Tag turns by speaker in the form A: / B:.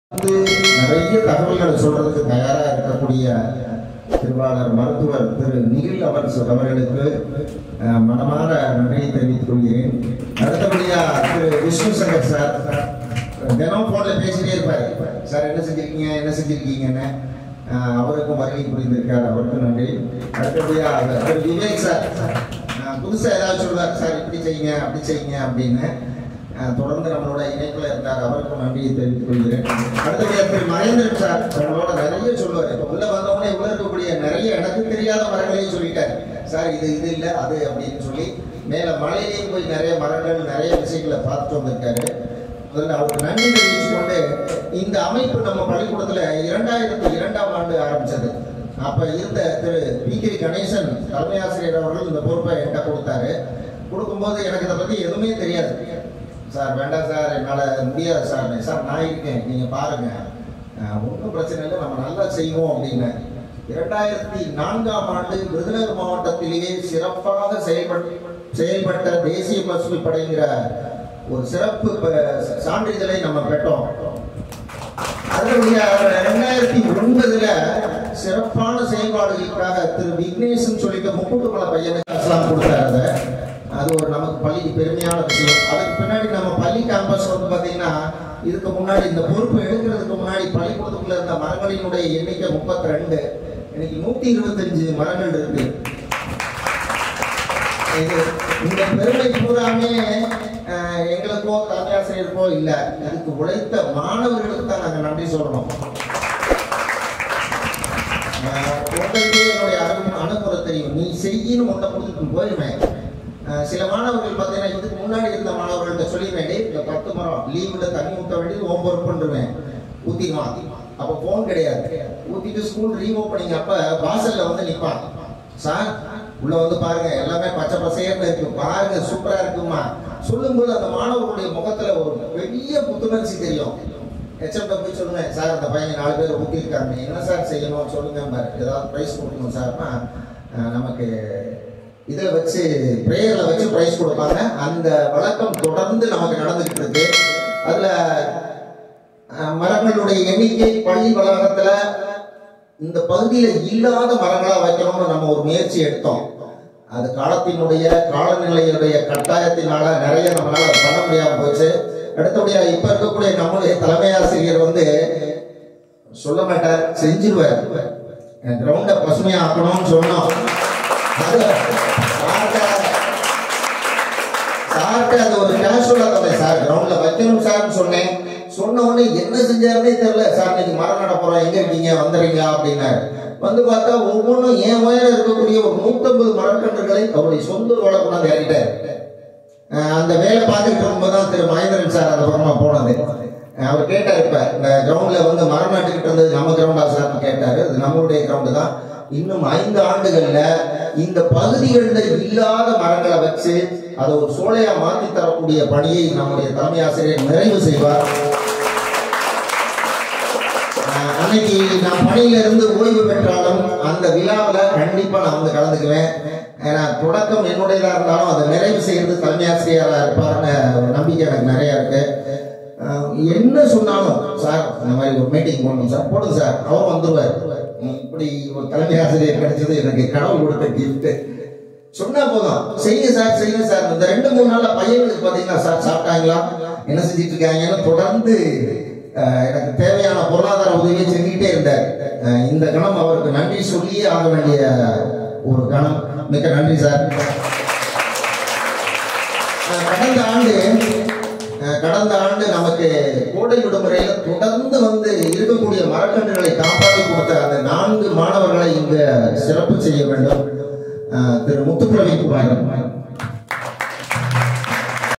A: வந்து நிறைய தகவல்களை சொல்றதுக்கு தயாரா இருக்கக்கூடிய திருவாளர் மருத்துவர் திரு நிகில் அவர் அவர்களுக்கு அஹ், மனமார நன்றியை தெரிவித்துக் கொள்கிறேன் அடுத்தபடியா திரு விஷ்ணு சங்கர் சார் தினம் போன்ல பேசிட்டே இருப்பாரு சார் என்ன செஞ்சிருக்கீங்க என்ன செஞ்சிருக்கீங்கன்னு அஹ், அவருக்கும் வருகை புரிந்திருக்கார் அவருக்கும் நன்றி அடுத்தபடியா திரு விவேக் சார் அஹ், புதுசா ஏதாவது சொல்றாரு சார் இப்படி செய்யுங்க அப்படி செய்யுங்க அப்படின்னு அஹ் தொடர்ந்து நம்மளோட இணைப்புல இருந்தார் அவருக்கும் நன்றியை தெரிவித்துக் கொள்கிறேன் அடுத்தபடியா திரு மகேந்திரன் சார் நம்மளோட நிறைய சொல்லுவார் இப்ப உள்ள வந்தவொடனே உள்ள இருக்கக்கூடிய நிறைய எனக்கு தெரியாத மரங்களையும் சொல்லிட்டாரு சார் இது இது இல்ல அது அப்படின்னு சொல்லி மேல மலையிலேயும் போய் நிறைய மரங்கள் நிறைய விஷயங்களை பார்த்துட்டு வந்திருக்காரு முதல்ல அவருக்கு நன்றி தெரிவித்துக் கொண்டு இந்த அமைப்பு நம்ம பள்ளிக்கூடத்துல இரண்டாயிரத்தி இரண்டாம் ஆண்டு ஆரம்பிச்சது அப்ப இருந்த திரு பி கே கணேசன் தலைமை ஆசிரியர் அவர்கள் இந்த பொறுப்பை என்கிட்ட கொடுத்தாரு கொடுக்கும்போது எனக்கு இதை பத்தி எதுவுமே தெரியாது சார் வேண்டாம் சார் என்னால் முடியாது சார் சார் நான் இருக்கேன் நீங்கள் பாருங்க ஒன்றும் பிரச்சனை இல்லை நம்ம நல்லா செய்வோம் அப்படின்னு இரண்டாயிரத்தி நான்காம் ஆண்டு விருதுநகர் மாவட்டத்திலேயே சிறப்பாக செயல்பட்டு செயல்பட்ட தேசிய பசுமை படைங்கிற ஒரு சிறப்பு ப- சான்றிதழை நம்ம பெற்றோம் அதனுடைய ரெண்டாயிரத்தி ஒன்பதுல சிறப்பான செயல்பாடுகளுக்காக திரு விக்னேஷன் சொல்லிட்டு முக்கூட்டு பல பையனுக்கு அஸ்லாம் கொடுத்தாரு அதை. அது ஒரு நமக்கு பள்ளிக்கு பெருமையான விஷயம் அதுக்கு பின்னாடி நம்ம பள்ளி கேம்பஸ் வந்து பாத்தீங்கன்னா இதுக்கு முன்னாடி இந்த பொறுப்பு எடுக்கிறதுக்கு முன்னாடி பள்ளிக்கூடத்துக்குள்ள இருந்த மரங்களினுடைய எண்ணிக்கை முப்பத்தி ரெண்டு இன்னைக்கு நூத்தி இருபத்தஞ்சு மரங்கள் இருக்கு இது இந்த பெருமை பூராமே அஹ், எங்களுக்கோ தலைமை ஆசிரியருக்கோ இல்ல இதுக்கு உழைத்த மாணவர்களுக்கு தான் நாங்க நன்றி சொல்லணும் அஹ், உங்களுக்கே என்னுடைய அனு அனுப்புற தெரியும் நீ செய்யின்னு ஒன்றை கொடுத்துட்டு போயிருவேன் அஹ், சில மாணவர்கள் பார்த்தீங்கன்னா இதுக்கு முன்னாடி இருந்த மாணவர்கள்ட்ட சொல்லிடுவேன் டேய் இந்த பத்து மரம் லீவில் தண்ணி ஊற்ற வேண்டியது ஹோம் ஒர்க் பண்ணுவேன் ஊத்திடுவான் அப்போ ஃபோன் கிடையாது ஊத்திட்டு ஸ்கூல் ரீஓப்பனிங் அப்ப வாசல்ல வந்து நிப்பான் சார் உள்ள வந்து பாருங்க எல்லாமே பச்சை பசையர்னு இருக்கு பாருங்க சூப்பரா இருக்குமா சொல்லும்போது அந்த மாணவர்களுடைய முகத்துல ஒரு பெரிய புத்துணர்ச்சி தெரியும் ஹெச்எம் போய் சொல்லுங்க சார் அந்த பையன் நாலு பேர் ஊத்திருக்காங்க என்ன சார் செய்யணும் சொல்லுங்க பாரு ஏதாவது ப்ரைஸ் கொடுக்கணும் சார்னா அஹ், நமக்கு இதில் வச்சு ப்ரேயரில் வச்சு ப்ரைஸ் கொடுப்பாங்க அந்த வழக்கம் தொடர்ந்து நமக்கு நடந்துகிட்டு இருக்கு அதில் மரங்களுடைய எண்ணிக்கை பள்ளி வளாகத்துல இந்த பகுதியில இல்லாத மரங்களா வைக்கணும்னு நம்ம ஒரு முயற்சி எடுத்தோம் அது காலத்தினுடைய காலநிலையுடைய கட்டாயத்தினால நிறைய நம்மளால பண்ண முடியாம போச்சு அடுத்தபடியா இப்ப இருக்கக்கூடிய நம்முடைய தலைமை ஆசிரியர் வந்து சொல்ல மாட்டார் செஞ்சிருவார் கிரவுண்ட பசுமையா ஆக்கணும்னு சொன்னோம் அது சார்ட்ட சார்ட்ட அது ஒரு கேஷுவலா சொன்னேன் சார் கிரவுண்ட்ல வைக்கணும் சார்னு சொன்னேன் சொன்ன உடனே என்ன செஞ்சாருன்னே தெரியல சார் இன்னைக்கு மரம் நட போறோம் எங்க இருக்கீங்க வந்துடுறீங்களா அப்படின்னாரு வந்து பார்த்தா ஒவ்வொன்றும் என் உயரம் இருக்கக்கூடிய ஒரு நூற்றம்பது மரக்கன்றுகளை அவருடைய சொந்த ரோட கொண்டாந்து இறக்கிட்டாரு அஹ் அந்த வேலை பார்த்துட்டு இருக்கும்போது தான் திரு மகேந்திரன் சார் அந்த பக்கமா போனது அஹ் அவர் கேட்டார் இப்ப இந்த கிரவுண்ட்ல வந்து மரம் நட்டுக்கிட்டு இருந்தது நம்ம கிரவுண்டா சார்னு கேட்டாரு அது நம்மளுடைய கிரவுண்டு தான் இன்னும் ஐந்து ஆண்டுகள்ல இந்த பகுதிகளில் இல்லாத மரங்களை வச்சு அதை ஒரு சோலையா மாற்றி தரக்கூடிய பணியை நம்முடைய தலைமை ஆசிரியர் நிறைவு செய்வார் அஹ் அன்னைக்கு நான் பணியில இருந்து ஓய்வு பெற்றாலும் அந்த விழாவில் கண்டிப்பா நான் வந்து கலந்துக்குவேன் ஏன்னா தொடக்கம் என்னுடையதா இருந்தாலும் அதை நிறைவு செய்யறது தலைமை ஆசிரியராக இருப்பார்னு ஒரு நம்பிக்கை எனக்கு நிறைய இருக்கு அஹ் என்ன சொன்னாலும் சார் இந்த மாதிரி ஒரு மீட்டிங் போடணும் சார் போடுங்க சார் அவர் வந்துருவார் உம் இப்படி ஒரு தலைமை ஆசிரியர் கிடைச்சது எனக்கு கடவுள் கொடுத்த கிஃப்ட் சொன்னா போதும் செய்யுங்க சார் செய்யுங்க சார் இந்த ரெண்டு மூணு நாள்ல பையனுக்கு பாத்தீங்கன்னா சார் சாப்பிட்டாங்களா என்ன செஞ்சிட்டு இருக்காங்கன்னு தொடர்ந்து அஹ், எனக்கு தேவையான பொருளாதார உதவியை செஞ்சுக்கிட்டே இருந்தார் அஹ், இந்த கணம் அவருக்கு நன்றி சொல்லியே ஆக வேண்டிய ஒரு கணம் மிக்க நன்றி சார் அஹ், கடந்த ஆண்டு அஹ், கடந்த ஆண்டு நமக்கு கோடை விடுமுறையில தொடர்ந்து வந்து இருக்கக்கூடிய மரக்கன்றுகளை காப்பாற்றி கொடுத்த அந்த நான்கு மாணவர்களை இங்க சிறப்பு செய்ய வேண்டும் அஹ், திரு முத்துப்பிரவி குமார்